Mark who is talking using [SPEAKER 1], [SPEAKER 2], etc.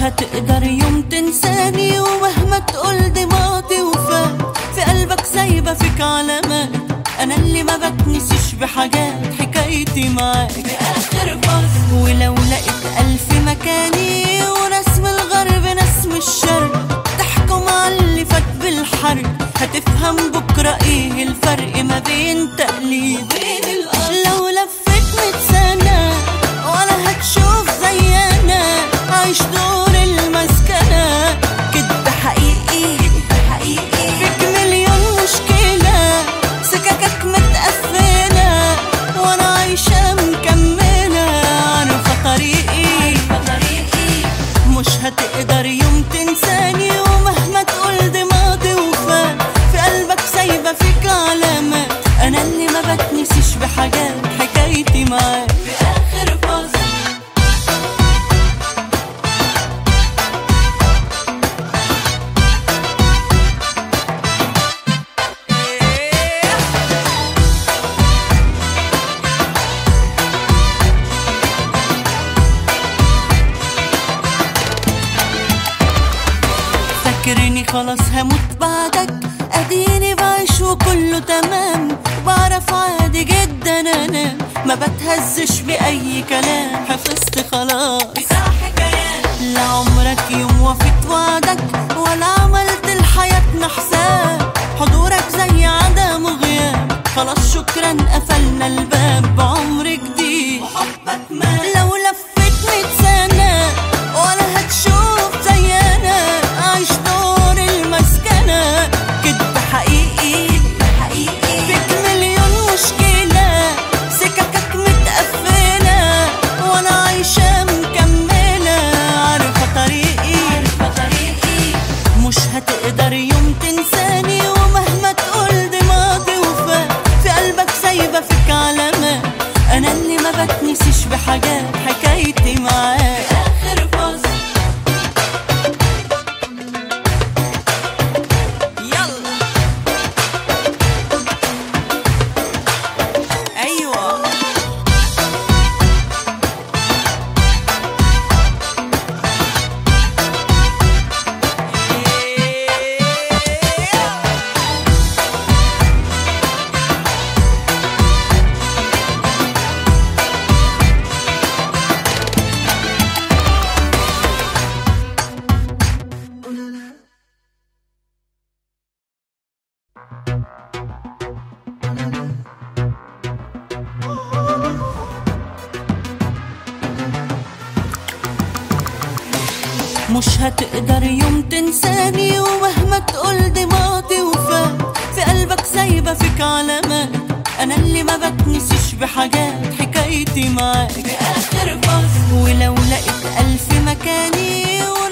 [SPEAKER 1] هتقدر يوم تنساني ومهما تقول دي ماضي وفات في قلبك سايبة فيك علامات أنا اللي ما بتنسيش بحاجات حكايتي معاك بآخر فصل ولو لقيت ألف مكاني ورسم الغرب نسم الشرق تحكم على اللي فات بالحرب هتفهم بكرة ايه الفرق ما بين تقليد وبين الأرض لو لفيت مية سنة ولا هتشوف زينا عايش دور المسكنة كدب حقيقي حقيقي فيك مليون مشكلة سككك متقفلة وانا عايشة مكملة عارفة طريقي مش هتقدر يوم تنساني ومهما تقول دي ماضي وفات في قلبك سايبة فيك علامات انا اللي ما بتنسيش بحاجات حكايتي معاك بآخر فصل فاكرني خلاص هموت بعدك اديني بعيش وكله تمام بعرف عادي جدا انام ما بتهزش باي كلام حفظت خلاص لا عمرك يوم وفيت وعدك ولا عملت لحياتنا حساب حضورك زي عدم غياب خلاص شكرا قفلنا الباب بعمر جديد وحبك ما لو لفيت مية سنة ولا هتشوف زينا عايش دور المسكنة كدب حقيقي حقيقي فيك مليون مشكلة سككك متقفلة وانا عايشة مكملة عارفة طريقي عارفة طريقي مش هتقدر يوم تنساني ومهما تقول دي ماضي وفات في قلبك سايبة فيك علامات انا اللي ما بتنسيش بحاجات حكايتي معاك اخر فصل يلا ايوه مش هتقدر يوم تنساني ومهما تقول دي ماضي وفات في قلبك سايبة فيك علامات أنا اللي ما بتنسيش بحاجات حكايتي معاك بآخر فصل ولو لقيت ألف مكاني